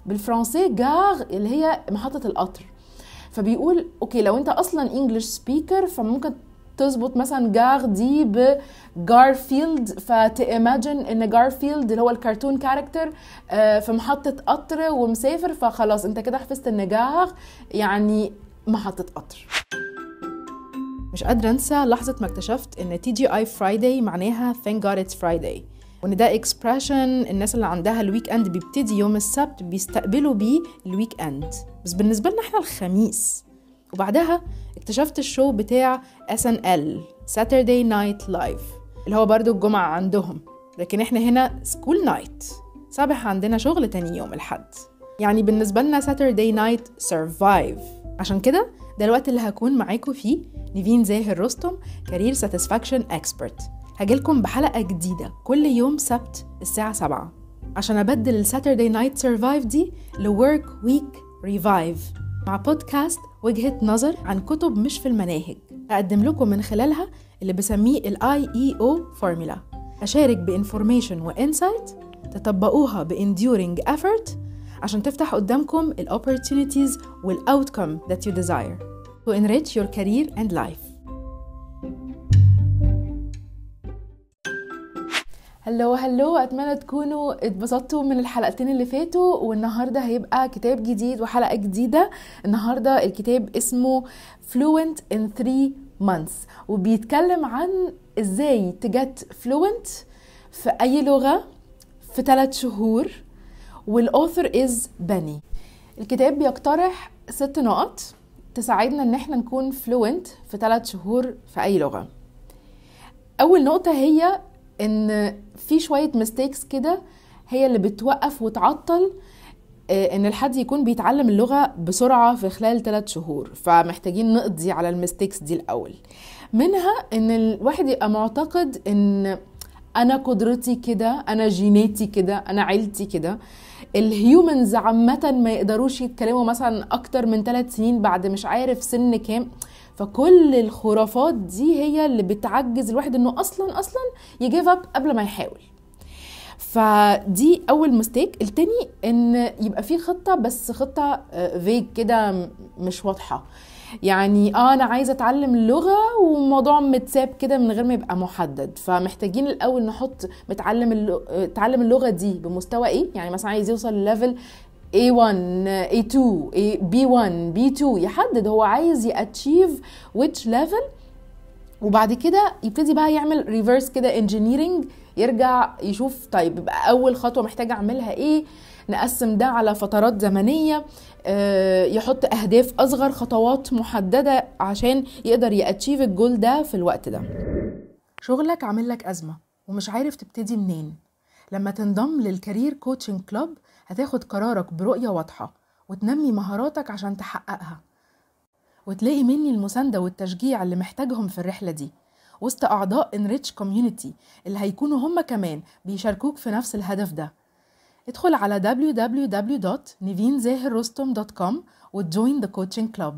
بالفرنسي جار اللي هي محطه القطر فبيقول اوكي لو انت اصلا انجلش سبيكر فممكن تظبط مثلا جار دي بجارفيلد فتيماجن ان جارفيلد اللي هو الكرتون كاركتر في محطة قطر ومسافر فخلاص انت كده حفظت ان جار يعني محطة قطر مش قادرة انسى لحظة ما اكتشفت ان تي جي اي فرايداي معناها thank god it's Friday وان ده اكسبريشن الناس اللي عندها الويك اند بيبتدي يوم السبت بيستقبلوا بيه الويك اند بس بالنسبة لنا احنا الخميس وبعدها اكتشفت الشو بتاع اس ان ال Saturday Night Live اللي هو برضو الجمعة عندهم لكن احنا هنا سكول نايت صباح عندنا شغل تاني يوم الحد يعني بالنسبة لنا Saturday Night Survive عشان كده ده الوقت اللي هكون معاكم فيه نيفين زاهر رستم كارير ساتسفاكشن اكسبرت هجيلكم بحلقة جديدة كل يوم سبت الساعة 7 عشان أبدل الساتردي نايت سرفايف دي لورك ويك ريفايف مع بودكاست وجهة نظر عن كتب مش في المناهج أقدم لكم من خلالها اللي بسميه ال IEO فورمولا أشارك بإنفورميشن وإنسايت تطبقوها بإنديورينج effort عشان تفتح قدامكم ال opportunities وال outcome that you desire to enrich your career and life هلو هلو اتمنى تكونوا اتبسطتوا من الحلقتين اللي فاتوا والنهارده هيبقى كتاب جديد وحلقه جديده النهارده الكتاب اسمه Fluent in 3 months وبيتكلم عن ازاي تجت فلوينت في اي لغه في 3 شهور والاوثر از بني الكتاب بيقترح ست نقط تساعدنا ان احنا نكون فلوينت في 3 شهور في اي لغه اول نقطه هي ان في شويه ميستيكس كده هي اللي بتوقف وتعطل ان الحد يكون بيتعلم اللغه بسرعه في خلال 3 شهور فمحتاجين نقضي على الميستيكس دي الاول منها ان الواحد يبقى معتقد ان انا قدرتي كده انا جيناتي كده انا عيلتي كده الهيومنز عامة ما يقدروش يتكلموا مثلا أكتر من ثلاث سنين بعد مش عارف سن كام فكل الخرافات دي هي اللي بتعجز الواحد انه اصلا اصلا يجيف اب قبل ما يحاول فدي اول مستيك التاني ان يبقى في خطه بس خطه فيج كده مش واضحه يعني اه انا عايزه اتعلم اللغه وموضوع متساب كده من غير ما يبقى محدد فمحتاجين الاول نحط متعلم اللغة تعلم اللغه دي بمستوى ايه يعني مثلا عايز يوصل لليفل A1 A2 B1 B2 يحدد هو عايز ياتشيف which level وبعد كده يبتدي بقى يعمل ريفرس كده انجينيرنج يرجع يشوف طيب يبقى اول خطوه محتاج اعملها ايه نقسم ده على فترات زمنيه يحط اهداف اصغر خطوات محدده عشان يقدر ياتشيف الجول ده في الوقت ده شغلك عامل لك ازمه ومش عارف تبتدي منين لما تنضم للكارير كوتشنج كلوب هتاخد قرارك برؤية واضحة وتنمي مهاراتك عشان تحققها وتلاقي مني المساندة والتشجيع اللي محتاجهم في الرحلة دي وسط أعضاء Enrich Community اللي هيكونوا هم كمان بيشاركوك في نفس الهدف ده ادخل على www.nivinzahirrostom.com وتجوين the coaching club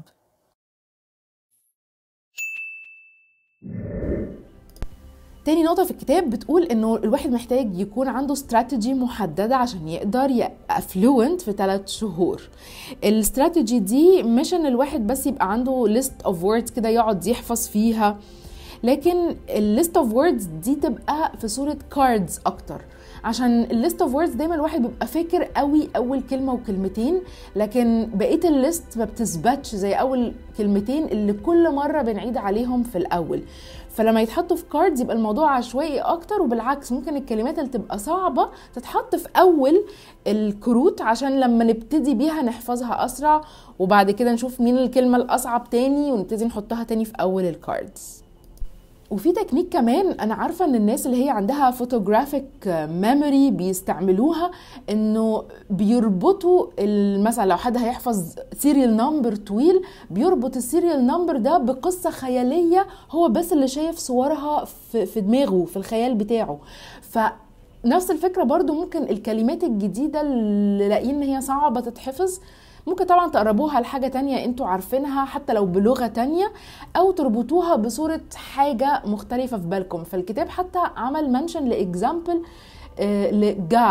تاني نقطة في الكتاب بتقول انه الواحد محتاج يكون عنده استراتيجي محددة عشان يقدر يبقى فلوينت في ثلاث شهور الاستراتيجي دي مش ان الواحد بس يبقى عنده ليست اوف ووردز كده يقعد يحفظ فيها لكن الليست اوف ووردز دي تبقى في صورة كاردز اكتر عشان الليست اوف ووردز دايما الواحد بيبقى فاكر قوي اول كلمه وكلمتين لكن بقيه الليست ما بتثبتش زي اول كلمتين اللي كل مره بنعيد عليهم في الاول فلما يتحطوا في كاردز يبقى الموضوع عشوائي اكتر وبالعكس ممكن الكلمات اللي تبقى صعبه تتحط في اول الكروت عشان لما نبتدي بيها نحفظها اسرع وبعد كده نشوف مين الكلمه الاصعب تاني ونبتدي نحطها تاني في اول الكاردز وفي تكنيك كمان انا عارفه ان الناس اللي هي عندها فوتوغرافيك ميموري بيستعملوها انه بيربطوا مثلا لو حد هيحفظ سيريال نمبر طويل بيربط السيريال نمبر ده بقصه خياليه هو بس اللي شايف صورها في, في دماغه في الخيال بتاعه ف نفس الفكره برضو ممكن الكلمات الجديده اللي لاقيين ان هي صعبه تتحفظ ممكن طبعا تقربوها لحاجة تانية انتوا عارفينها حتى لو بلغة تانية او تربطوها بصورة حاجة مختلفة في بالكم فالكتاب حتى عمل منشن لإكزامبل لجار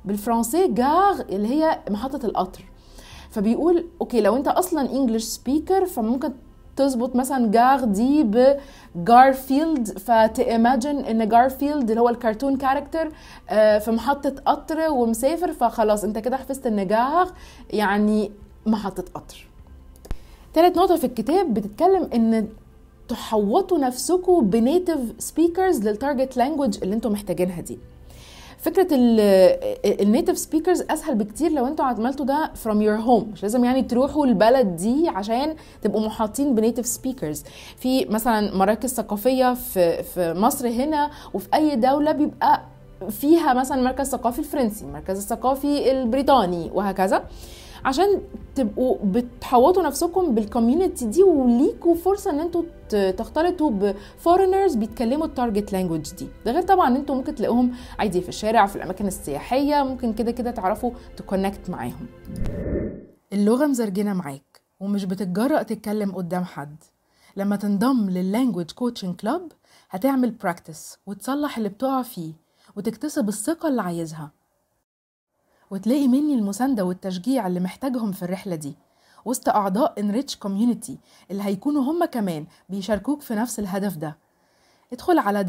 بالفرنسي جار اللي هي محطه القطر فبيقول اوكي لو انت اصلا انجلش سبيكر فممكن تظبط مثلا جار دي بجارفيلد فتيماجن ان جارفيلد اللي هو الكرتون كاركتر في محطة قطر ومسافر فخلاص انت كده حفظت ان جار يعني محطة قطر تالت نقطة في الكتاب بتتكلم ان تحوطوا نفسكم بنيتيف سبيكرز للتارجت لانجوج اللي انتم محتاجينها دي فكره النيتيف سبيكرز اسهل بكتير لو انتوا عملتوا ده from your home مش لازم يعني تروحوا البلد دي عشان تبقوا محاطين بنيتيف سبيكرز في مثلا مراكز ثقافيه في في مصر هنا وفي اي دوله بيبقى فيها مثلا مركز ثقافي الفرنسي المركز الثقافي البريطاني وهكذا عشان تبقوا بتحوطوا نفسكم بالكوميونتي دي وليكوا فرصه ان انتوا تختلطوا بفورنرز بيتكلموا التارجت لانجوج دي ده غير طبعا ان انتوا ممكن تلاقوهم عادي في الشارع في الاماكن السياحيه ممكن كده كده تعرفوا تكونكت معاهم اللغه مزرجنه معاك ومش بتتجرأ تتكلم قدام حد لما تنضم لللانجوج كوتشنج كلاب هتعمل براكتس وتصلح اللي بتقع فيه وتكتسب الثقه اللي عايزها وتلاقي مني المساندة والتشجيع اللي محتاجهم في الرحلة دي وسط أعضاء Enrich Community اللي هيكونوا هم كمان بيشاركوك في نفس الهدف ده ادخل على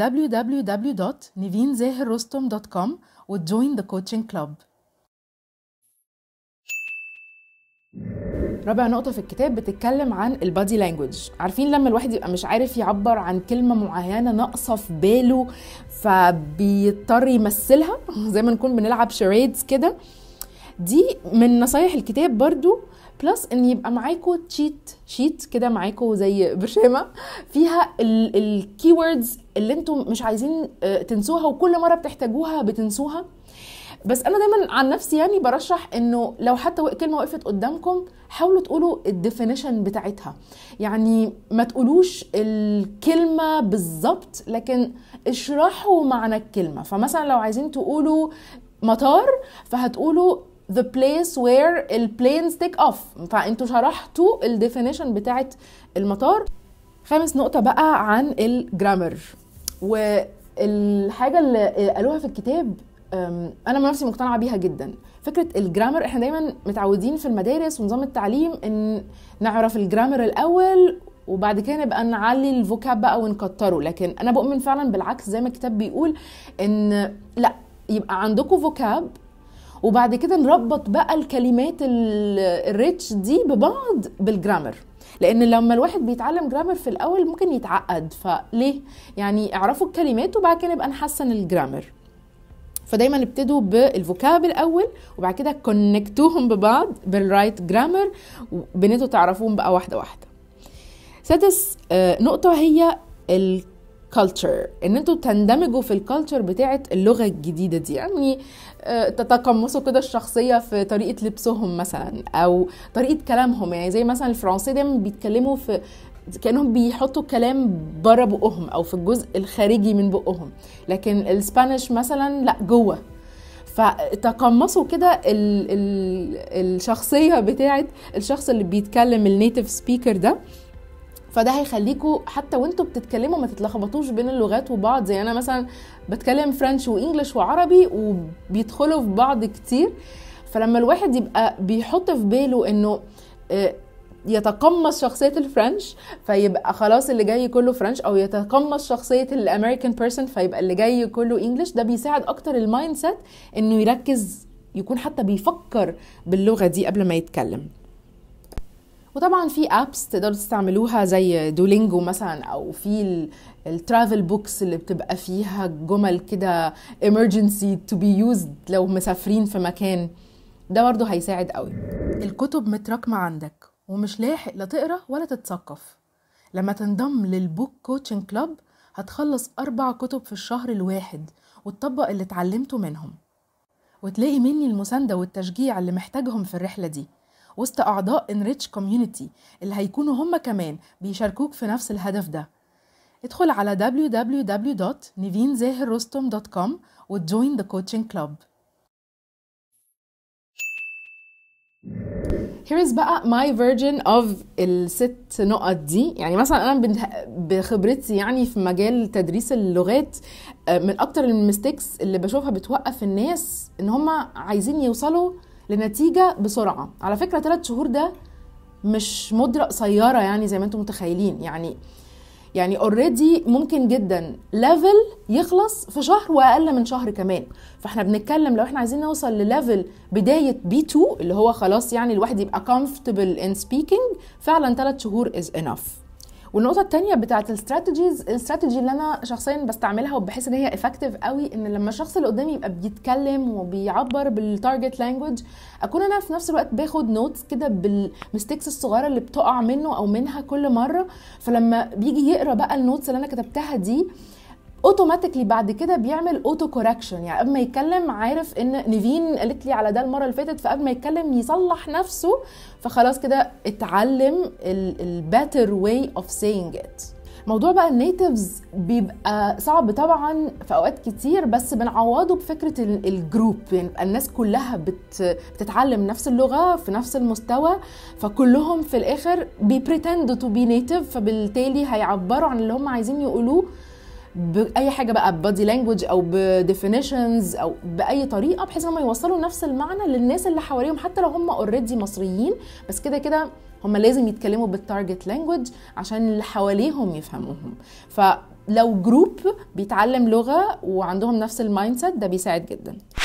www.nivinzahirrostom.com وتجوين the coaching club رابع نقطة في الكتاب بتتكلم عن البادي لانجوج عارفين لما الواحد يبقى مش عارف يعبر عن كلمة معينة ناقصة في باله فبيضطر يمثلها زي ما نكون بنلعب شريدز كده دي من نصايح الكتاب برضو بلس ان يبقى معاكم تشيت شيت كده معاكم زي برشامه فيها الكي ووردز اللي انتم مش عايزين تنسوها وكل مره بتحتاجوها بتنسوها بس انا دايما عن نفسي يعني برشح انه لو حتى كلمه وقفت قدامكم حاولوا تقولوا الديفينيشن بتاعتها يعني ما تقولوش الكلمه بالظبط لكن اشرحوا معنى الكلمه فمثلا لو عايزين تقولوا مطار فهتقولوا the place where البلينز take off فانتوا شرحتوا الديفينيشن بتاعت المطار خامس نقطة بقى عن الجرامر والحاجة اللي قالوها في الكتاب انا من نفسي مقتنعه بيها جدا فكره الجرامر احنا دايما متعودين في المدارس ونظام التعليم ان نعرف الجرامر الاول وبعد كده نبقى نعلي الفوكاب بقى ونكتره لكن انا بؤمن فعلا بالعكس زي ما الكتاب بيقول ان لا يبقى عندكم فوكاب وبعد كده نربط بقى الكلمات الريتش دي ببعض بالجرامر لان لما الواحد بيتعلم جرامر في الاول ممكن يتعقد فليه يعني اعرفوا الكلمات وبعد كده نبقى نحسن الجرامر فدايما ابتدوا بالفوكاب الاول وبعد كده كونكتوهم ببعض بالرايت جرامر بنتوا تعرفوهم بقى واحده واحده سادس نقطه هي الكالتشر ان انتوا تندمجوا في الكالتشر بتاعه اللغه الجديده دي يعني تتقمصوا كده الشخصيه في طريقه لبسهم مثلا او طريقه كلامهم يعني زي مثلا الفرنسي دايما بيتكلموا في كانهم بيحطوا كلام بره بقهم او في الجزء الخارجي من بقهم لكن الاسبانيش مثلا لا جوه فتقمصوا كده ال ال الشخصيه بتاعه الشخص اللي بيتكلم النيتيف سبيكر ده فده هيخليكوا حتى وانتوا بتتكلموا ما تتلخبطوش بين اللغات وبعض زي انا مثلا بتكلم فرنش وانجلش وعربي وبيدخلوا في بعض كتير فلما الواحد يبقى بيحط في باله انه يتقمص شخصيه الفرنش فيبقى خلاص اللي جاي كله فرنش او يتقمص شخصيه الامريكان بيرسون فيبقى اللي جاي كله انجلش ده بيساعد اكتر المايند سيت انه يركز يكون حتى بيفكر باللغه دي قبل ما يتكلم وطبعا في ابس تقدروا تستعملوها زي دولينجو مثلا او في الترافل بوكس اللي بتبقى فيها جمل كده emergency to be used لو مسافرين في مكان ده برضه هيساعد قوي الكتب متراكمه عندك ومش لاحق لا تقرا ولا تتثقف لما تنضم للبوك كوتشنج كلاب هتخلص أربع كتب في الشهر الواحد وتطبق اللي اتعلمته منهم وتلاقي مني المساندة والتشجيع اللي محتاجهم في الرحلة دي وسط أعضاء Enrich Community اللي هيكونوا هم كمان بيشاركوك في نفس الهدف ده ادخل على www.nivinzahirrostom.com وتجوين the coaching club here's بقى my version of الست نقط دي يعني مثلا انا بخبرتي يعني في مجال تدريس اللغات من اكتر المستيكس اللي بشوفها بتوقف الناس ان هم عايزين يوصلوا لنتيجه بسرعه على فكره ثلاث شهور ده مش مده قصيره يعني زي ما انتم متخيلين يعني يعني اوريدي ممكن جدا ليفل يخلص في شهر واقل من شهر كمان فاحنا بنتكلم لو احنا عايزين نوصل لليفل بدايه بي 2 اللي هو خلاص يعني الواحد يبقى comfortable in speaking فعلا ثلاث شهور is enough والنقطه الثانيه بتاعت الاستراتيجيز الاستراتيجي اللي انا شخصيا بستعملها وبحس ان هي افكتيف قوي ان لما الشخص اللي قدامي يبقى بيتكلم وبيعبر بالتارجت لانجوج اكون انا في نفس الوقت باخد نوتس كده بالمستيكس الصغيره اللي بتقع منه او منها كل مره فلما بيجي يقرا بقى النوتس اللي انا كتبتها دي اوتوماتيكلي بعد كده بيعمل اوتو كوركشن يعني قبل ما يتكلم عارف ان نيفين قالت لي على ده المره اللي فاتت فقبل ما يتكلم يصلح نفسه فخلاص كده اتعلم البيتر واي اوف سينج ات موضوع بقى النيتيفز بيبقى صعب طبعا في اوقات كتير بس بنعوضه بفكره الجروب يعني الناس كلها بت بتتعلم نفس اللغه في نفس المستوى فكلهم في الاخر بيبريتند تو بي نيتيف فبالتالي هيعبروا عن اللي هم عايزين يقولوه باي حاجه بقى بادي لانجوج او بديفينيشنز او باي طريقه بحيث ان هم يوصلوا نفس المعنى للناس اللي حواليهم حتى لو هم اوريدي مصريين بس كده كده هم لازم يتكلموا بالتارجت لانجوج عشان اللي حواليهم يفهموهم فلو جروب بيتعلم لغه وعندهم نفس المايند سيت ده بيساعد جدا